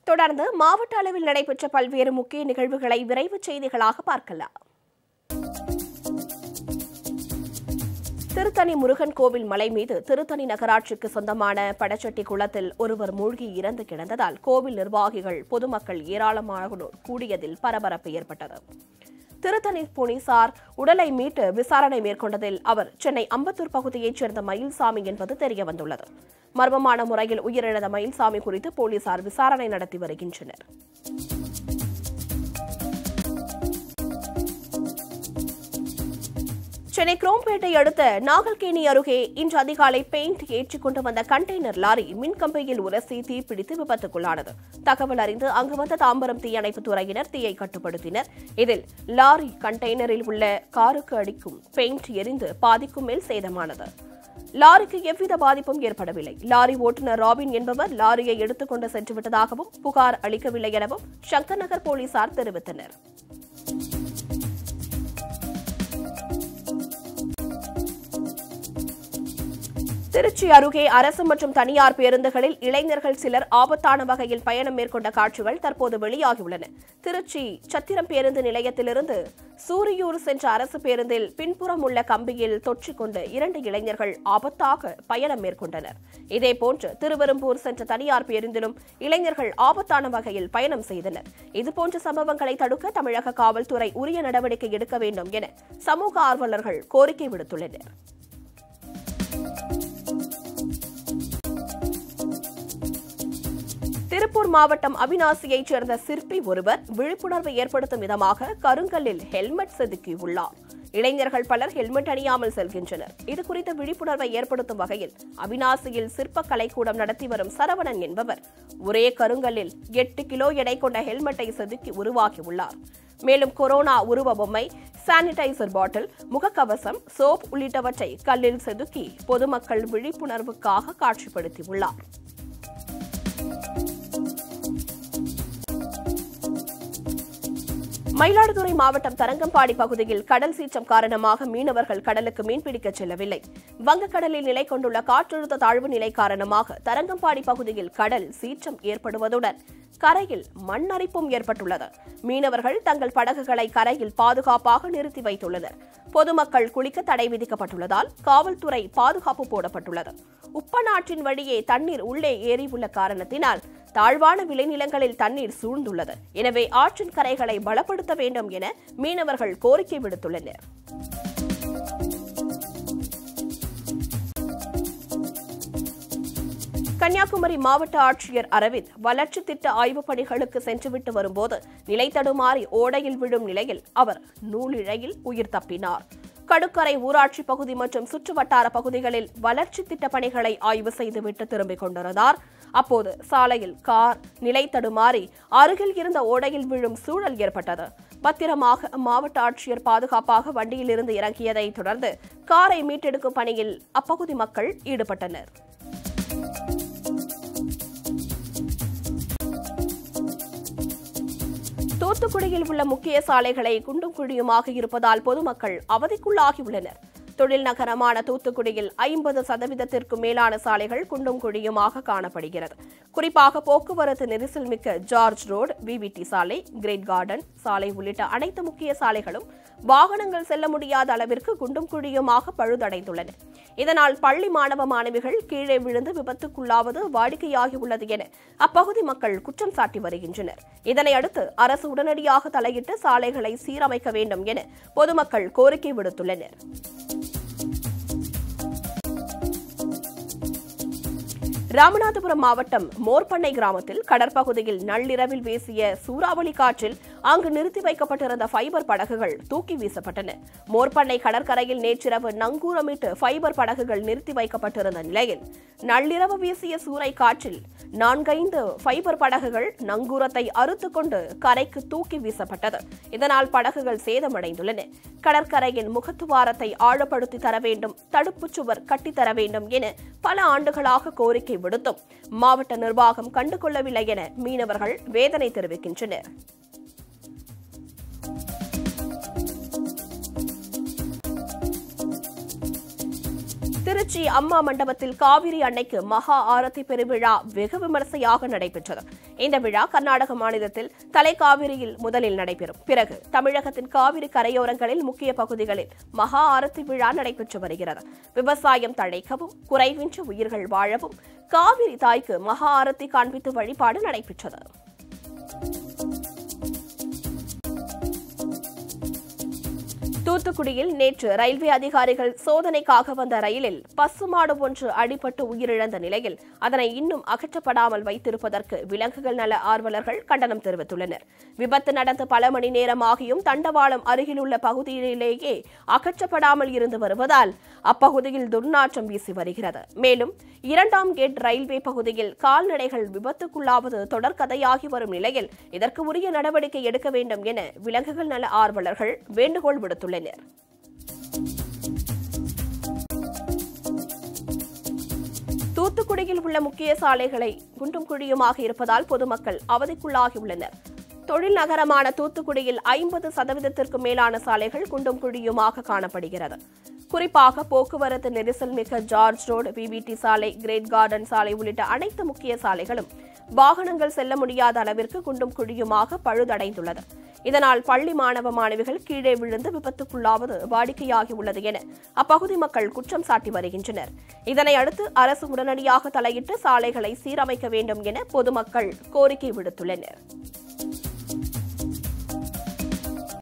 தொடர்ந்து மாவட்ட அளவில் நடைபெற்ற பல்வேறு முக்கிய நிகழ்வுகளை விரைவுச் செய்திகளாக பார்க்கலாம் திருத்தணி முருகன் கோவில் மலை மீது திருத்தணி நகராட்சிக்கு சொந்தமான படச்சட்டி குளத்தில் ஒருவர் மூழ்கி இறந்து கிடந்ததால் கோவில் நிர்வாகிகள் பொதுமக்கள் ஏராளமானோர் கூடியதில் பரபரப்பு ஏற்பட்டது திருத்தணி போலீசார் உடலை மீட்டு விசாரணை மேற்கொண்டதில் அவர் சென்னை அம்பத்தூர் பகுதியைச் சேர்ந்த மயில்சாமி என்பது தெரியவந்துள்ளது மர்மமான முறையில் உயிரிழந்த மயில்சாமி குறித்து போலீசார் விசாரணை நடத்தி வருகின்றனர் சென்னை குரோம்பேட்டை அடுத்த நாகல்கேணி அருகே இன்று அதிகாலை பெயிண்ட் ஏற்றிக் கொண்டு வந்த கண்டெய்னர் லாரி மின்கம்பியில் உரசி தீப்பிடித்து விபத்துக்குள்ளானது தகவல் அறிந்து அங்கு வந்த தாம்பரம் தீயணைப்புத் துறையினர் தீயை கட்டுப்படுத்தினர் இதில் லாரி கண்டெய்னரில் உள்ள காருக்கு அடிக்கும் பெயிண்ட் எரிந்து பாதிக்கும் மேல் சேதமானது லாரிக்கு எவ்வித பாதிப்பும் ஏற்படவில்லை லாரி ஓட்டுநர் ராபின் என்பவர் லாரியை எடுத்துக்கொண்டு சென்று விட்டதாகவும் புகார் அளிக்கவில்லை எனவும் சங்கர் நகர் போலீசார் தெரிவித்தனர் திருச்சி அருகே அரசு மற்றும் தனியார் பேருந்துகளில் இளைஞர்கள் சிலர் ஆபத்தான வகையில் பயணம் மேற்கொண்ட காட்சிகள் தற்போது வெளியாகியுள்ளன திருச்சி சத்திரம் பேருந்து நிலையத்திலிருந்து சூரியூர் சென்ற அரசு பேருந்தில் பின்புறம் உள்ள கம்பியில் தொற்றிக்கொண்டு இரண்டு இளைஞர்கள் ஆபத்தாக பயணம் மேற்கொண்டனர் இதேபோன்று திருவெரும்பூர் சென்ற தனியார் பேருந்திலும் இளைஞர்கள் ஆபத்தான வகையில் பயணம் செய்தனர் இதுபோன்ற சம்பவங்களை தடுக்க தமிழக காவல்துறை உரிய நடவடிக்கை எடுக்க வேண்டும் என சமூக ஆர்வலர்கள் கோரிக்கை விடுத்துள்ளனர் திருப்பூர் மாவட்டம் அவினாசியைச் சேர்ந்த சிற்பி ஒருவர் விழிப்புணர்வை ஏற்படுத்தும் விதமாக கருங்கல்லில் ஹெல்மெட் செதுக்கியுள்ளார் இளைஞர்கள் பலர் ஹெல்மெட் அணியாமல் செல்கின்றனர் இது குறித்த விழிப்புணர்வை ஏற்படுத்தும் வகையில் அவினாசியில் சிற்ப கலைக்கூடம் நடத்தி வரும் சரவணன் என்பவர் ஒரே கருங்கல்லில் எட்டு கிலோ எடை கொண்ட ஹெல்மெட்டை செதுக்கி உருவாக்கியுள்ளார் மேலும் கொரோனா உருவ பொம்மை சானிடைசர் பாட்டில் முகக்கவசம் சோப் உள்ளிட்டவற்றை கல்லில் செதுக்கி பொதுமக்கள் விழிப்புணர்வுக்காக காட்சிப்படுத்தியுள்ளார் மயிலாடுதுறை மாவட்டம் தரங்கம்பாடி பகுதியில் கடல் சீற்றம் காரணமாக மீனவர்கள் கடலுக்கு மீன்பிடிக்க செல்லவில்லை வங்கக்கடலில் நிலை கொண்டுள்ள காற்றழுத்த தாழ்வு நிலை காரணமாக தரங்கம்பாடி பகுதியில் கடல் சீற்றம் ஏற்படுவதுடன் கரையில் மண் அரிப்பும் ஏற்பட்டுள்ளது மீனவர்கள் தங்கள் படகுகளை கரையில் பாதுகாப்பாக நிறுத்தி வைத்துள்ளனர் பொதுமக்கள் குளிக்க தடை விதிக்கப்பட்டுள்ளதால் காவல்துறை பாதுகாப்பு போடப்பட்டுள்ளது உப்பநாற்றின் வழியே தண்ணீர் உள்ளே ஏறி உள்ள காரணத்தினால் தாழ்வான விளைநிலங்களில் தண்ணீர் சூழ்ந்துள்ளது எனவே ஆற்றின் கரைகளை பலப்படுத்த வேண்டும் என மீனவர்கள் கோரிக்கை விடுத்துள்ளனர் கன்னியாகுமரி மாவட்ட ஆட்சியர் அரவிந்த் வளர்ச்சி திட்ட ஆய்வுப் பணிகளுக்கு சென்றுவிட்டு வரும்போது நிலை தடுமாறி ஓடையில் விழும் நிலையில் அவர் நூலிழையில் உயிர் தப்பினார் கடுக்கரை ஊராட்சி பகுதி மற்றும் சுற்றுவட்டார பகுதிகளில் வளர்ச்சி திட்ட பணிகளை ஆய்வு செய்துவிட்டு திரும்பிக் கொண்டிருந்தார் அப்போது சாலையில் கார் நிலை தடுமாறி அருகில் இருந்த ஓடையில் விழும் சூழல் ஏற்பட்டது பத்திரமாக மாவட்ட ஆட்சியர் பாதுகாப்பாக வண்டியில் இருந்து இறங்கியதை தொடர்ந்து காரை மீட்டெடுக்கும் பணியில் அப்பகுதி மக்கள் ஈடுபட்டனர் தூத்துக்குடியில் உள்ள முக்கிய சாலைகளை குண்டும் குழியுமாக இருப்பதால் பொதுமக்கள் அவதிக்குள்ளாகியுள்ளனர் தொழில் நகரமான தூத்துக்குடியில் ஐம்பது சதவீதத்திற்கும் மேலான சாலைகள் குண்டும் குழியுமாக காணப்படுகிறது குறிப்பாக போக்குவரத்து நெரிசல் மிக்க ஜார்ஜ் ரோடு விவிடி சாலை கிரேட் கார்டன் சாலை உள்ளிட்ட அனைத்து முக்கிய சாலைகளும் வாகனங்கள் செல்ல முடியாத அளவிற்கு குண்டும் குழியுமாக பழுதடைந்துள்ளன இதனால் பள்ளி மாணவ மாணவிகள் கீழே விழுந்து விபத்துக்குள்ளாவது வாடிக்கையாகியுள்ளது என அப்பகுதி மக்கள் குற்றம் சாட்டி வருகின்றனர் இதனை அடுத்து அரசு உடனடியாக தலையிட்டு சாலைகளை சீரமைக்க வேண்டும் என பொதுமக்கள் கோரிக்கை விடுத்துள்ளனர் ராமநாதபுரம் மாவட்டம் மோர்பண்ணை கிராமத்தில் கடற்பகுதியில் நள்ளிரவில் வீசிய சூறாவளி காற்றில் அங்கு நிறுத்தி வைக்கப்பட்டிருந்த ஃபைபர் படகுகள் தூக்கி வீசப்பட்டன மோர்பண்ணை கடற்கரையில் நேற்றிரவு நங்கூரமிட்டு ஃபைபர் படகுகள் நிறுத்தி வைக்கப்பட்டிருந்த நிலையில் நள்ளிரவு வீசிய சூறை காற்றில் நான்கைந்து ஃபைபர் படகுகள் நங்கூரத்தை அறுத்துக்கொண்டு கரைக்கு தூக்கி வீசப்பட்டது இதனால் படகுகள் சேதமடைந்துள்ளன கடற்கரையின் முகத்துவாரத்தை ஆழப்படுத்தி தர வேண்டும் தடுப்புச் சுவர் கட்டித்தர வேண்டும் என பல ஆண்டுகளாக கோரிக்கை விடுத்தும் மாவட்ட நிர்வாகம் கண்டுகொள்ளவில்லை என மீனவர்கள் வேதனை தெரிவிக்கின்றனர் திருச்சி அம்மா மண்டபத்தில் காவிரி அன்னைக்கு மகா ஆரத்தி பெருவிழா வெகு விமரிசையாக நடைபெற்றது இந்த விழா கர்நாடக மாநிலத்தில் தலைக்காவிரியில் முதலில் நடைபெறும் பிறகு தமிழகத்தின் காவிரி கரையோரங்களில் முக்கிய பகுதிகளில் மகா ஆரத்தி விழா நடைபெற்று வருகிறது விவசாயம் தழைக்கவும் குறைவின்றி உயிர்கள் வாழவும் காவிரி தாய்க்கு மகா ஆரத்தி காண்பித்து வழிபாடு நடைபெற்றது தூத்துக்குடியில் நேற்று ரயில்வே அதிகாரிகள் சோதனைக்காக வந்த ரயிலில் பசுமாடு ஒன்று அடிபட்டு உயிரிழந்த நிலையில் அதனை இன்னும் அகற்றப்படாமல் வைத்திருப்பதற்கு விலங்குகள் நல ஆர்வலர்கள் கண்டனம் தெரிவித்துள்ளனர் விபத்து நடந்து பல மணி நேரமாகியும் தண்டவாளம் அருகிலுள்ள பகுதியிலேயே அகற்றப்படாமல் இருந்து வருவதால் அப்பகுதியில் துர்நாற்றம் வீசி வருகிறது மேலும் இரண்டாம் கேட் ரயில்வே பகுதியில் கால்நடைகள் விபத்துக்குள்ளாவது தொடர்கதையாகி வரும் நிலையில் இதற்கு உரிய நடவடிக்கை எடுக்க வேண்டும் என விலங்குகள் நல ஆர்வலர்கள் வேண்டுகோள் விடுத்துள்ளனர் தூத்துக்குடியில் உள்ள முக்கிய சாலைகளை குண்டும் குழியுமாக இருப்பதால் பொதுமக்கள் அவதிக்குள்ளாகியுள்ளனர் தொழில் நகரமான தூத்துக்குடியில் ஐம்பது சதவீதத்திற்கும் மேலான சாலைகள் குண்டும் குழியுமாக காணப்படுகிறது குறிப்பாக போக்குவரத்து நெரிசல் மிக்க ஜார்ஜ் ரோடு பிபிடி சாலை கிரேட் கார்டன் சாலை உள்ளிட்ட அனைத்து முக்கிய சாலைகளும் வாகனங்கள் செல்ல முடியாத அளவிற்கு குண்டும் குழியுமாக பழுதடைந்துள்ளது இதனால் பள்ளி மாணவ மாணவிகள் கீழே விழுந்து விபத்துக்குள்ளாவது வாடிக்கையாகி உள்ளது என அப்பகுதி மக்கள் குற்றம் சாட்டி வருகின்றனர் இதனை அடுத்து அரசு உடனடியாக தலையிட்டு சாலைகளை சீரமைக்க வேண்டும் என பொதுமக்கள் கோரிக்கை விடுத்துள்ளனர்